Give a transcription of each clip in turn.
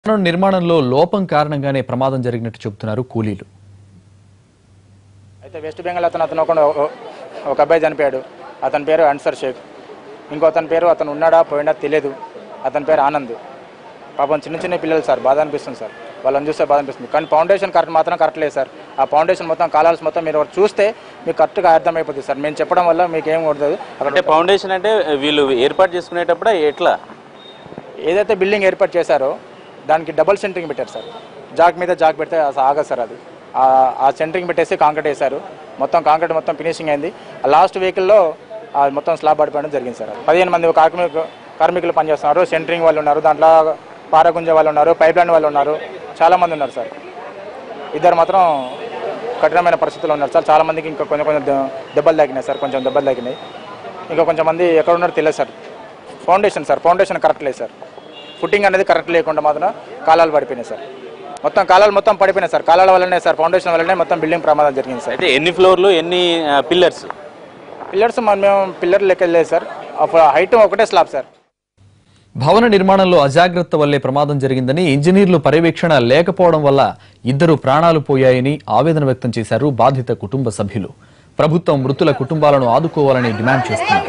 భవనం నిర్మాణంలో లోపం కారణంగానే ప్రమాదం జరిగినట్టు చెబుతున్నారు కూలీలు అయితే వెస్ట్ బెంగాల్ అతను అతను ఒక ఒక అబ్బాయి చనిపోయాడు అతని పేరు అన్సర్ షేక్ ఇంకో అతని పేరు అతను ఉన్నాడా పోయినా తెలియదు అతని పేరు ఆనంద్ పాపం చిన్న చిన్న పిల్లలు సార్ బాధ అనిపిస్తుంది సార్ వాళ్ళని చూస్తే బాధ అనిపిస్తుంది కానీ ఫౌండేషన్ కరెక్ట్ మాత్రం కరెక్ట్ లేదు సార్ ఆ ఫౌండేషన్ మొత్తం కాలాల్సి మొత్తం మీరు ఒకటి చూస్తే మీకు కరెక్ట్గా అర్థమైపోతుంది సార్ మేము చెప్పడం వల్ల మీకు ఏం ఉండదు అక్కడ అంటే ఫౌండేషన్ అంటే వీళ్ళు ఏర్పాటు చేసుకునేటప్పుడు ఎట్లా ఏదైతే బిల్డింగ్ ఏర్పాటు చేశారో దానికి డబుల్ సెంటరింగ్ పెట్టారు సార్ జాక్ మీద జాక్ పెడితే అసలు ఆగదు సార్ అది ఆ- ఆ సెంటరింగ్ పెట్టేసి కాంక్రీట్ వేశారు మొత్తం కాంక్రీట్ మొత్తం ఫినిషింగ్ అయింది లాస్ట్ వెహికల్లో మొత్తం స్లాబ్ పడిపోవడం జరిగింది సార్ పదిహేను మంది కార్మిక కార్మికులు పనిచేస్తున్నారు సెంటరింగ్ వాళ్ళు ఉన్నారు దాంట్లో పారగుంజ వాళ్ళు ఉన్నారు పైప్ లైన్ వాళ్ళు ఉన్నారు చాలా మంది ఉన్నారు సార్ ఇద్దరు మాత్రం కఠినమైన పరిస్థితుల్లో ఉన్నారు సార్ చాలా మందికి ఇంకా కొంచెం కొంచెం దె- దెబ్బలు తగినాయి సార్ కొంచెం దెబ్బలు తగినాయి ఇంకా కొంచెం మంది ఎక్కడ ఉన్నారో తెలియదు sir foundation sir foundation correct లేదు సార్ ఫుట్టింగ్ అనేది కరెక్ట్ లేకుండా మాత్రం కాలాలు పడిపోయినాయి సార్ మొత్తం కాలాలు మొత్తం పడిపోయినాయి సార్ కాలాల వల్లనే సార్ ఫౌండేషన్ వల్లనే మొత్తం బిల్డింగ్ ప్రమాదం జరిగింది సార్ అయితే ఎన్ని ఫ్లోర్లు ఎన్ని పిల్లర్స్ పిల్లర్స్ మనం మేము పిల్లర్ లెక్క లేదు సార్ హైట్ ఒకటే స్లాబ్ సార్ భవన నిర్మాణంలో అజాగ్రత్త వల్లే ప్రమాదం జరిగిందని ఇంజనీర్లు పర్యవేక్షణ లేకపోవడం వల్ల ఇద్దరు ప్రాణాలు పోయాయని ఆవేదన వ్యక్తం చేశారు బాధిత కుటుంబ సభ్యులు ప్రభుత్వం మృతుల కుటుంబాలను ఆదుకోవాలని డిమాండ్ చేస్తున్నారు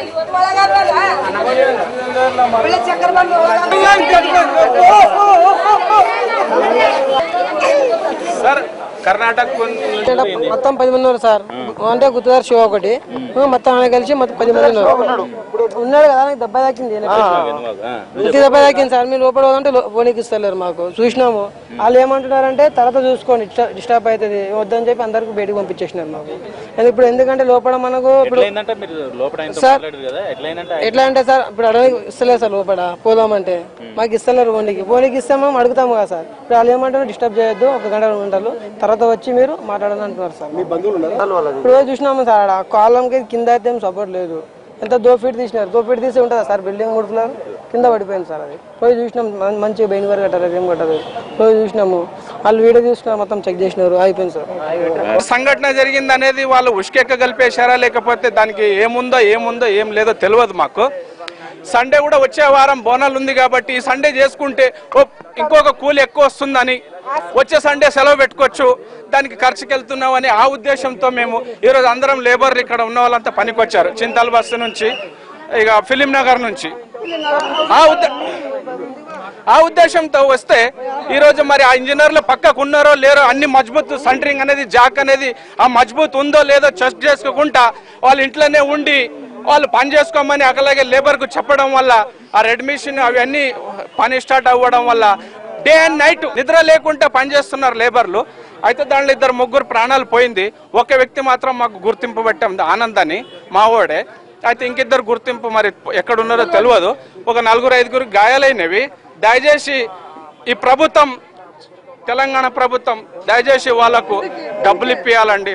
సార్ కర్ణాటక మొత్తం పది మంది ఉన్నారు సార్ అంటే గుర్తుదారు శివ ఒకటి మొత్తం ఆయన కలిసి మొత్తం పది మంది ఉన్నారు ఉన్నాడు కదా నాకు దెబ్బ తాకింది ప్రతి దెబ్బ తాకింది సార్ మీరు లోపల పోదంటే లో- పోనీకి ఇస్తలేరు మాకు చూసినాము వాళ్ళు ఏమంటున్నారంటే తర్వాత చూసుకోండి డిస్ట- డిస్టర్బ్ అవుతుంది వద్దని చెప్పి అందరికి బయటకు పంపించేసినారు మాకు కానీ ఇప్పుడు ఎందుకంటే లోపల మనకు ఇప్పుడు ఎట్లయిందంటే మీరు లోపల ఆయనతో సార్. మాట్లాడారు కదా ఎట్లయిందంటే ఎట్లా అంటే సార్ ఇప్పుడు అడవి ఇస్తలేదు సార్ లోపల పోదామంటే మాకు ఇస్తలేరు పోనీకి పోనీకి ఇస్తాము అడుగుతాము కదా సార్ ఇప్పుడు వాళ్ళు ఏమంటారు డిస్టర్బ్ చేయొద్దు ఒక గంట రెండు గంటలు తర్వాత వచ్చి మీరు మాట్లాడాలని అంటున్నారు సార్ మీ బంధువులు ఇప్పుడు పోయి చూసినాము సార్ ఆడ కాలంకి కింద అయితే ఏం సపోర్ట్ లేదు ఎంత దో ఫీట్ తీసినారు దో ఫీట్ తీసి ఉంటుందా సార్ బిల్డింగ్ మూడు ఫ్లోర్ కింద పడిపోయింది సార్ అది పోయి చూసినాం మం- మంచి బెయిన్ వరకు కట్టారు ఏం కట్టదు పోయి చూసినాము వాళ్ళు వీడియో తీసుకున్నారు మొత్తం చెక్ చేసినారు అయిపోయింది సార్ సంఘటన జరిగింది అనేది వాళ్ళు ఉష్కెక్క కలిపేశారా లేకపోతే దానికి ఏముందో ఏముందో ఏం లేదో తెలియదు మాకు సండే కూడా వచ్చే వారం బోనాలు ఉంది కాబట్టి ఈ సండే చేసుకుంటే ఓ ఇంకొక కూలి ఎక్కువ వస్తుందని వచ్చే సండే సెలవు పెట్టుకోవచ్చు దానికి ఖర్చుకి వెళ్తున్నామని ఆ ఉద్దేశంతో మేము ఈరోజు అందరం లేబర్లు ఇక్కడ ఉన్న వాళ్ళంతా పనికొచ్చారు చింతల్ బస్సు నుంచి ఇక ఫిలిం నగర్ నుంచి ఆ ఉద్దే ఆ ఉద్దేశంతో వస్తే ఈరోజు మరి ఆ ఇంజనీర్లు పక్కకు ఉన్నారో లేరో అన్ని మజ్బూత్ సెంటరింగ్ అనేది జాక్ అనేది ఆ మజ్బూత్ ఉందో లేదో చెక్ చేసుకోకుండా వాళ్ళ ఇంట్లోనే ఉండి వాళ్ళు పని చేసుకోమని అక్కలాగే లేబర్కు చెప్పడం వల్ల ఆ రెడ్ మిషన్ అవన్నీ పని స్టార్ట్ అవ్వడం వల్ల డే అండ్ నైట్ నిద్ర లేకుండా పనిచేస్తున్నారు లేబర్లు అయితే దాంట్లో ఇద్దరు ముగ్గురు ప్రాణాలు పోయింది ఒక వ్యక్తి మాత్రం మాకు గుర్తింపు పెట్టాం ఆనందని మావోడే అయితే ఇంకిద్దరు గుర్తింపు మరి ఎక్కడ ఉన్నారో తెలియదు ఒక నలుగురు ఐదుగురు గాయాలైనవి దయచేసి ఈ ప్రభుత్వం తెలంగాణ ప్రభుత్వం దయచేసి వాళ్లకు డబ్బులు ఇప్పియాలండి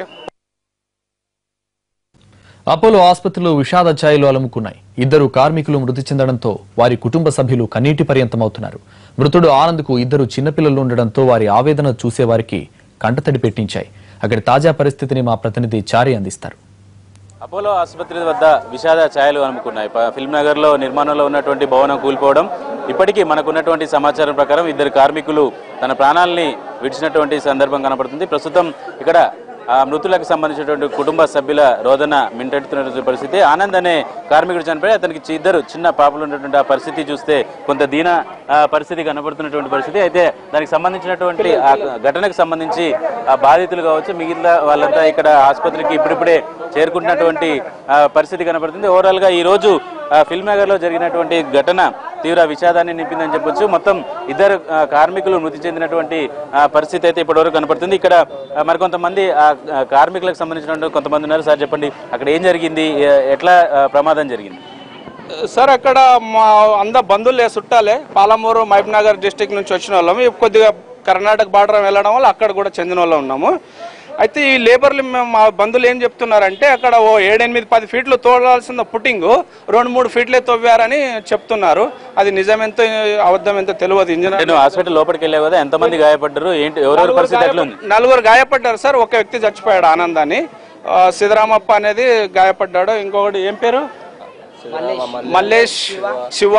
అపోలో ఆసుపత్రిలో విషాద ఛాయలు అలుముకున్నాయి ఇద్దరు కార్మికులు మృతి చెందడంతో వారి కుటుంబ సభ్యులు కన్నీటి పర్యంతమవుతున్నారు మృతుడు ఆనంద్కు ఇద్దరు చిన్నపిల్లలు ఉండడంతో వారి ఆవేదన చూసేవారికి కంటతడి పెట్టించాయి అక్కడి తాజా పరిస్థితిని మా ప్రతినిధి చారి అందిస్తారు అపోలో ఆసుపత్రి వద్ద విషాద ఛాయలు అనుకున్నాయి ఫిల్మ్ నగర్ లో నిర్మాణంలో ఉన్నటువంటి భవనం కూలిపోవడం ఇప్పటికీ మనకున్నటువంటి సమాచారం ప్రకారం ఇద్దరు కార్మికులు తన ప్రాణాలని విడిచినటువంటి సందర్భం కనపడుతుంది ప్రస్తుతం ఇక్కడ ఆ మృతులకు సంబంధించినటువంటి కుటుంబ సభ్యుల రోదన మింటెడుతున్నటువంటి పరిస్థితి ఆనంద్ అనే కార్మికుడు చనిపోయి అతనికి చి- ఇద్దరు చిన్న పాపలు ఉన్నటువంటి ఆ పరిస్థితి చూస్తే కొంత దీన ఆ, పరిస్థితి కనబడుతున్నటువంటి పరిస్థితి అయితే దానికి సంబంధించినటువంటి ఆ ఘటనకు సంబంధించి ఆ బాధితులు కావచ్చు మిగిలిన వాళ్ళంతా ఇక్కడ ఆసుపత్రికి ఇప్పుడిప్పుడే చేరుకుంటున్నటువంటి ఆ, పరిస్థితి కనబడుతుంది ఓవరాల్ గా ఈ రోజు ఆ, ఫిల్మ్ నగర్ లో జరిగినటువంటి ఘటన తీవ్ర విషాదాన్ని నింపిందని చెప్పొచ్చు మొత్తం ఇద్దరు ఆ, కార్మికులు మృతి చెందినటువంటి ఆ, పరిస్థితి అయితే ఇప్పటివరకు కనపడుతుంది ఇక్కడ ఆ, మరికొంతమంది ఆ ఆ, కార్మికులకు సంబంధించినటువంటి కొంతమంది ఉన్నారు సార్ చెప్పండి అక్కడ ఏం జరిగింది ఎ- ఎట్లా ఆ, ప్రమాదం జరిగింది సార్ అక్కడ మా అంద బంధువులే చుట్టాలే పాలమూరు మహబూబ్ నగర్ డిస్టిక్ నుంచి వచ్చిన వాళ్ళం ఇవి కొద్దిగా కర్ణాటక బార్డర్ వెళ్ళడం వల్ల అక్కడ కూడా చెందిన వాళ్ళం ఉన్నాము అయితే ఈ లేబర్లు మేము మా బంధువులు ఏం చెప్తున్నారంటే అక్కడ ఓ ఏడెనిమిది పది ఫీట్లు తోడాల్సిన పుట్టింగ్ రెండు మూడు ఫీట్లే తవ్వారని చెప్తున్నారు అది నిజమెంతో అబద్ధం ఎంతో తెలియదు ఇంజనీర్ నేను హాస్పిటల్ లోపలికి వెళ్ళావు కదా ఎంతమంది గాయపడ్డారు ఏంటి ఎవరెవరి పరిస్థితి ఎట్లా ఉంది నలుగురు గాయపడ్డారు సార్ ఒక వ్యక్తి చచ్చిపోయాడు ఆనందాన్ని ఆ, సిద్ధరామప్ప అనేది గాయపడ్డాడు ఇంకొకటి ఏం పేరు మల్లేష్ శివ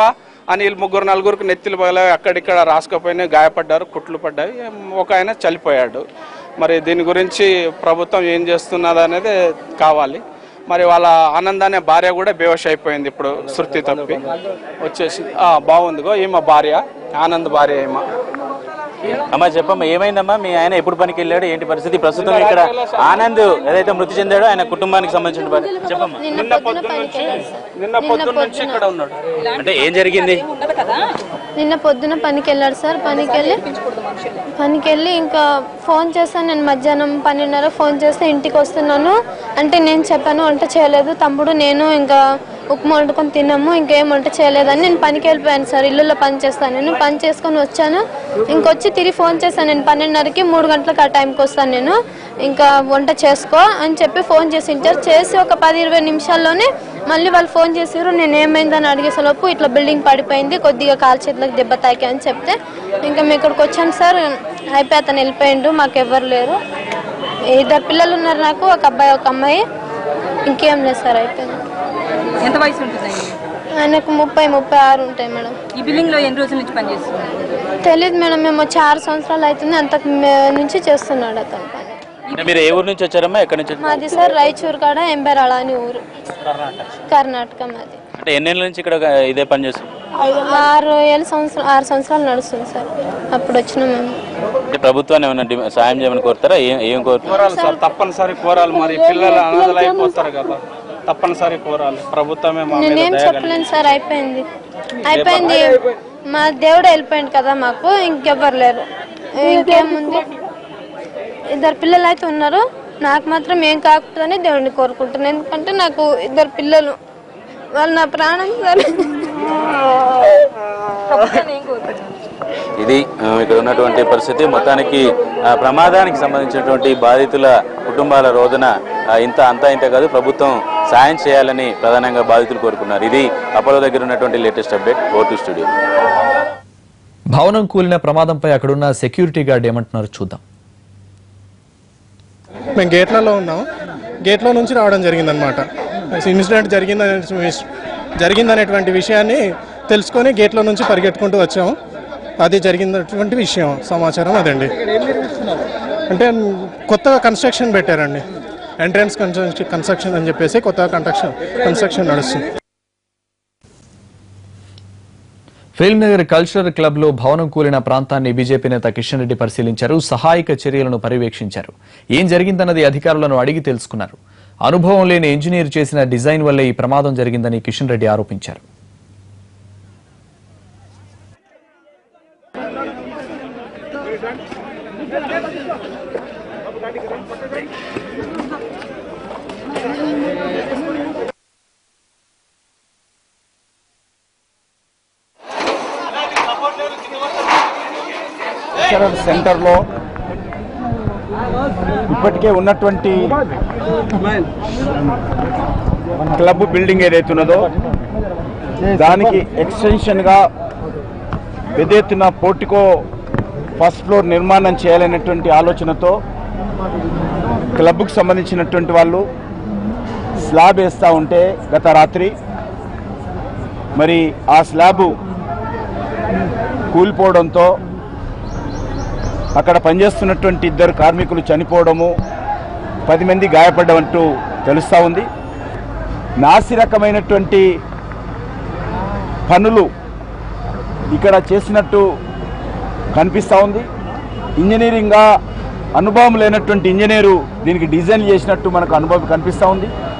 అని వీళ్ళు ముగ్గురు నలుగురికి నెత్తిలు పగల అక్కడిక్కడ రాసుకపోయినాయి గాయపడ్డారు కుట్లు పడ్డాయి ఒక ఆయన చనిపోయాడు మరి దీని గురించి ప్రభుత్వం ఏం చేస్తున్నది అనేది కావాలి మరి వాళ్ళ ఆనంద్ అనే భార్య కూడా బేవష్ అయిపోయింది ఇప్పుడు శృతి తప్పి వచ్చేసి ఆ, బాగుందిగో ఈమె భార్య ఆనంద్ భార్య ఈమె అమ్మా చెప్పమ్మా ఏమైందమ్మా మీ ఆయన ఎప్పుడు పనికి వెళ్ళాడు ఏంటి పరిస్థితి ప్రస్తుతం ఇక్కడ ఆనంద్ ఏదైతే మృతి చెందాడో ఆయన కుటుంబానికి సంబంధించిన పరి- చెప్పమ్మా నిన్న పొద్దున్న నుంచి నిన్న పొద్దున్న నుంచి ఇక్కడ ఉన్నాడు అంటే ఏం జరిగింది నిన్న పొద్దున పనికి వెళ్ళాడు సార్ పనికి వెళ్ళి పనికి వెళ్ళి ఇంకా ఫోన్ చేశాను నేను మధ్యాహ్నం పన్నెండున్నర ఫోన్ చేస్తే ఇంటికి వస్తున్నాను అంటే నేను చెప్పాను వంట చేయలేదు తమ్ముడు నేను ఇంకా ఉప్మా వండుకొని తిన్నాము ఇంకేం వంట చేయలేదని నేను పనికి వెళ్ళిపోయాను సార్ ఇల్లులో పని చేస్తాను నేను పని చేసుకొని వచ్చాను ఇంకొచ్చి తిరిగి ఫోన్ చేశాను నేను పన్నెండున్నరకి మూడు గంటలకు ఆ టైంకి వస్తాను నేను ఇంకా వంట చేసుకో అని చెప్పి ఫోన్ చేసి ఇచ్చారు చేసి ఒక పది ఇరవై నిమిషాల్లోనే మళ్ళీ వాళ్ళు ఫోన్ చేసారు నేను ఏమైందని అడిగేసలోపు ఇట్లా బిల్డింగ్ పడిపోయింది కొద్దిగా కాలు చేతులకు దెబ్బ తాకి అని చెప్తే ఇంకా మేము ఇక్కడికి వచ్చాను సార్ అయిపోయి అతను వెళ్ళిపోయిండు మాకు ఎవ్వరు లేరు ఇద్దరు పిల్లలు ఉన్నారు నాకు ఒక అబ్బాయి ఒక అమ్మాయి ఇంకేం లేదు సార్ అయిపోయింది ఎంత వయసు ఉంటుంది ఆయనకి? ఆయనకు ముప్పై ముప్పై ఆరు ఉంటాయి మేడం ఈ బిల్డింగ్ లో ఎన్ని రోజుల నుంచి పనిచేస్తున్నారు తెలియదు మేడం మేము వచ్చి ఆరు సంవత్సరాలు అవుతుంది అంతకు మే- నుంచి చేస్తున్నాడు అతను పని అంటే మీరు ఏ ఊరు నుంచి వచ్చారమ్మా ఎక్కడి నుంచి వచ్చారు? మాది సార్ రాయచూరు కాడ ఎంబెరాళ అని ఊరు కర్ణాటక మాది అంటే ఎన్నేళ్ళ నుంచి ఇక్కడ ఇదే పని చేస్తుంది ఆరు ఏళ్ళ సంవత్సరం ఆరు సంవత్సరాలు నడుస్తుంది సార్ అప్పుడు వచ్చిన మేము అంటే ప్రభుత్వాన్ని ఏమైనా డిమా- సాయం చేయమని కోరుతారా ఏం ఏం కోరుతారు కోరాలి సార్ తప్పనిసరి కోరాలి మరి పిల్లలు అనాథలు అయిపోతారు కదా తప్పనిసరి కోరాలి ప్రభుత్వమే మా మీద నేనేం దయ చెప్పలేను సార్ అయిపోయింది అయిపోయింది మా దేవుడు వెళ్ళిపోయింది కదా మాకు ఇంకెవ్వరు లేరు ఇంకేముంది ఇద్దరు పిల్లలు అయితే ఉన్నారు నాకు మాత్రం ఏం కాకూడదని దేవుడిని కోరుకుంటున్నాను ఎందుకంటే నాకు ఇద్దరు పిల్లలు వాళ్ళు నా ప్రాణం సార్ ఇది ఆ, ఇక్కడ ఉన్నటువంటి పరిస్థితి మొత్తానికి ఆ, ప్రమాదానికి సంబంధించినటువంటి బాధితుల కుటుంబాల రోజున ఆ, ఇంత అంతా ఇంత కాదు ప్రభుత్వం సాయం చేయాలని ప్రధానంగా బాధితులు కోరుకున్నారు ఇది అపోలో దగ్గర ఉన్నటువంటి లేటెస్ట్ అప్డేట్ ఓటు స్టూడియో భవనం కూలిన ప్రమాదంపై అక్కడున్న సెక్యూరిటీ గార్డ్ ఏమంటున్నారో చూద్దాం మేము గేట్లలో ఉన్నాం గేట్లో నుంచి రావడం జరిగిందనమాట ఇన్సిడెంట్ జరిగిందనే విష- జరిగిందనేటువంటి విషయాన్ని తెలుసుకొని గేట్లో నుంచి పరిగెట్టుకుంటూ వచ్చాము అది జరిగినటువంటి విషయం సమాచారం అదండి అంటే కొత్తగా కన్స్ట్రక్షన్ పెట్టారండి ఎంట్రన్స్ కన్స్ట్రక్షన్ కన్స్ట్రక్షన్ అని చెప్పేసి కొత్తగా కన్స్ట్రక్షన్ కన్స్ట్రక్షన్ నడుస్తుంది ఫిల్మ్ నగర్ కల్చరల్ క్లబ్ లో భవనం కూలిన ప్రాంతాన్ని బీజేపీ నేత కిషన్ రెడ్డి పరిశీలించారు సహాయక చర్యలను పర్యవేక్షించారు ఏం జరిగిందన్నది అధికారులను అడిగి తెలుసుకున్నారు అనుభవం లేని ఇంజనీర్ చేసిన డిజైన్ వల్లే ఈ ప్రమాదం జరిగిందని కిషన్ రెడ్డి ఆరోపించారు కల్చరల్ సెంటర్లో ఇప్పటికే ఉన్నటువంటి క్లబ్ బిల్డింగ్ ఏదైతే ఉన్నదో దానికి ఎక్స్టెన్షన్గా పెద్ద ఎత్తున పోర్టికో ఫస్ట్ ఫ్లోర్ నిర్మాణం చేయాలనేటువంటి ఆలోచనతో క్లబ్కు సంబంధించినటువంటి వాళ్ళు స్లాబ్ వేస్తూ ఉంటే గత రాత్రి మరి ఆ స్లాబు కూలిపోవడంతో అక్కడ పనిచేస్తున్నటువంటి ఇద్దరు కార్మికులు చనిపోవడము పది మంది గాయపడ్డమంటూ తెలుస్తూ ఉంది నాసి రకమైనటువంటి పనులు ఇక్కడ చేసినట్టు కనిపిస్తూ ఉంది ఇంజనీరింగ్గా అనుభవం లేనటువంటి ఇంజనీరు దీనికి డిజైన్ చేసినట్టు మనకు అనుభవం కనిపిస్తూ ఉంది